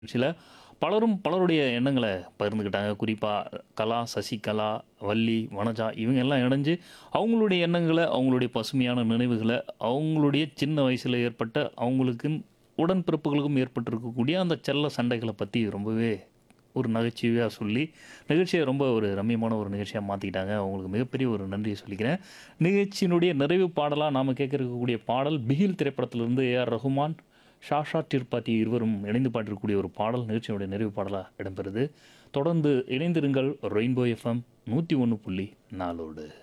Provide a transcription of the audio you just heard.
நிகழ்ச்சியில பலரும் பலருடைய எண்ணங்கள பகிர்ந்துக்கிட்டாங்க. குறிப்பா கலா, சசிகலா, வள்ளி, வனஜா இவங்க எல்லாம் இணைஞ்சு அவங்களுடைய எண்ணங்கள, அவங்களுடைய பசுமையான நினைவுகள, அவங்களுடைய சின்ன வயசுல ஏற்பட்ட அவங்களுக்குன்னு உடன்பிறப்புகளுக்கும் ஏற்பட்டிருக்கக்கூடிய அந்த செல்ல சண்டைகள பத்தி ரொம்பவே ஒரு நகைச்சுவையா சொல்லி, நிகழ்ச்சிய ரொம்ப ஒரு ரம்மியமான ஒரு நிகழ்ச்சியா மாத்திக்கிட்டாங்க. அவங்களுக்கு மிகப்பெரிய ஒரு நன்றிய சொல்லிக்கிறேன். நிகழ்ச்சியினுடைய நிறைவு பாடலா நாம கேட்க இருக்கக்கூடிய பாடல் பிகில் திரைப்படத்திலிருந்து ஏ.ஆர். ரகுமான், ஷாஷா திரிபாதி இருவரும் இணைந்து பாடியிருக்கக்கூடிய ஒரு பாடல் நிகழ்ச்சியினுடைய நிறைவு பாடலா இடம்பெறுது. தொடர்ந்து இணைந்திருங்கள் ரெயின்போ எஃப்எம் 101.4 ஓடு.